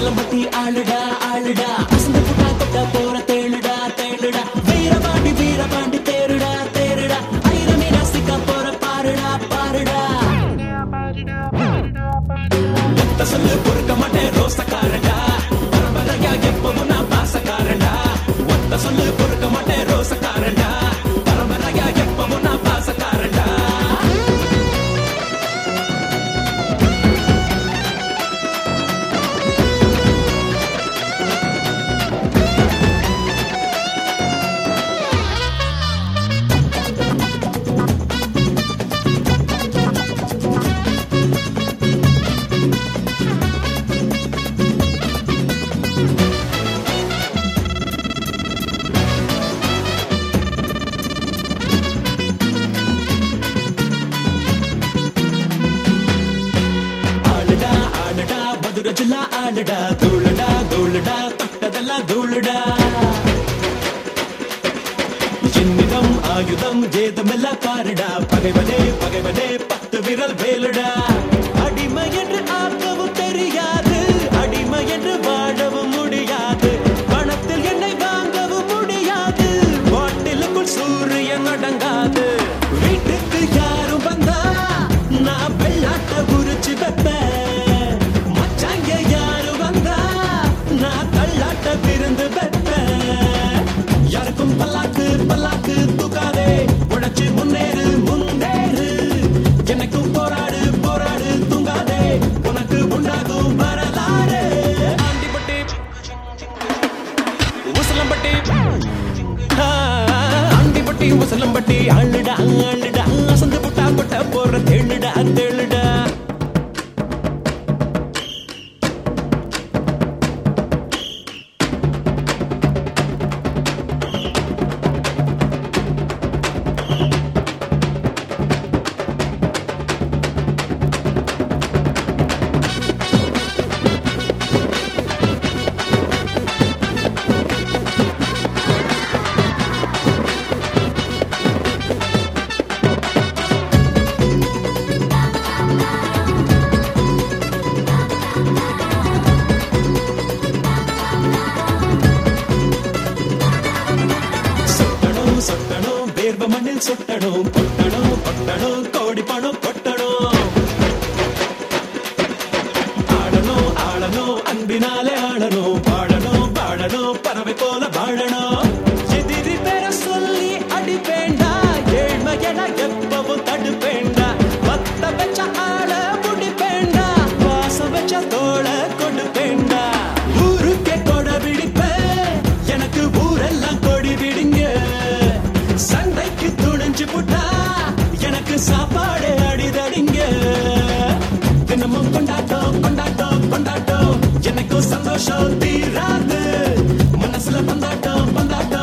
உசலம்பட்டி ஆளுடா ஆளுடா அசந்து புட்டா கொட்ட போற தேளுடா தேளுடா வீரபாண்டி வீரபாண்டி தேருடா தேருடா ஐரமே ரசிக்க போற பாருடா பாருடா ஒத்த சொல்லு பொறுக்க மாட்டேன் ரோசக்காரடா பரம்பரையா எப்பவும் நான் பாசக்காரடா ஒத்த சொல்லு பொறுக்க மாட்டேன் ரோசக்காரடா பரம்பரையா எப்பவும் நான் பாசக்காரடா ஆளுடா ஆளுடா மதுரை ஜில்லா ஆளுடா தூளுடா தூளுடா தொட்டதெல்லாம் தூளுடா என்னிடம் ஆயுதம் ஏதுமெல்லாம் பாருடா பகைவனே பகைவனே பத்து விரல் வேலுடா அடிமை என்று ஆக்கவும் தெரியாது அடிமை என்று வாழவும் முடியாது பணத்தில் என்னை வாங்கவும் முடியாது பாட்டிலுக்குள் சூரியன் அடங்காது வீட்டுக்கு யாரும் வந்தா நான் வெள்ளாட்ட உரிச்சு வைப்பேன் மச்சாங்க யாரு வந்தா நான் தள்ளாட்ட விருந்து வைப்பேன் யாருக்கும் பல்லாக்கு பல்லாக்கு தூக்காதே உழைச்சு முன்னேறு முன்னேறு எனக்கும் போராடு போராடு தூங்காதே உனக்கு உண்டாகும் வரலாறு ஆண்டிப்பட்டி உசலம்பட்டி ஆ, ஆண்டிப்பட்டி உசலம்பட்டி ஆளுடா ஆளுடா அசந்து புட்டா கொட்ட போற தேளுடா தேளுடா சொட்டணும் சொட்டணும் வேர்வ மண்ணில் சொட்டணும் கொட்டணும் கொட்டணும் கோடி பணம் கொட்டணும் ஆடணும் ஆடணும் அன்பினாலே ஆடணும் பாடணும் பாடணும் பறவை போல வாழணும் எதிரி பெற சொல்லி அடிப்பேண்டா ஏழ்மை என எப்பவும் தடுப்பேண்டா பத்த வச்ச ஆள முடிப்பேண்டா வாசம் வச்ச தோள கொடுப்பேண்டா ஊருக்கே கொட விழிப்பேன் எனக்கு ஊரெல்லாம் கொடி விடுங்க சண்டைக்கு துணிஞ்சு புட்டா எனக்கு சாப்பாடு அடிதடிங்க தினமும் கொண்டாட்டம் கொண்டாட்டம் கொண்டாட்டம் எனக்கும் சந்தோஷம் தீராது மனசுல பந்தாட்டம் பந்தாட்டம்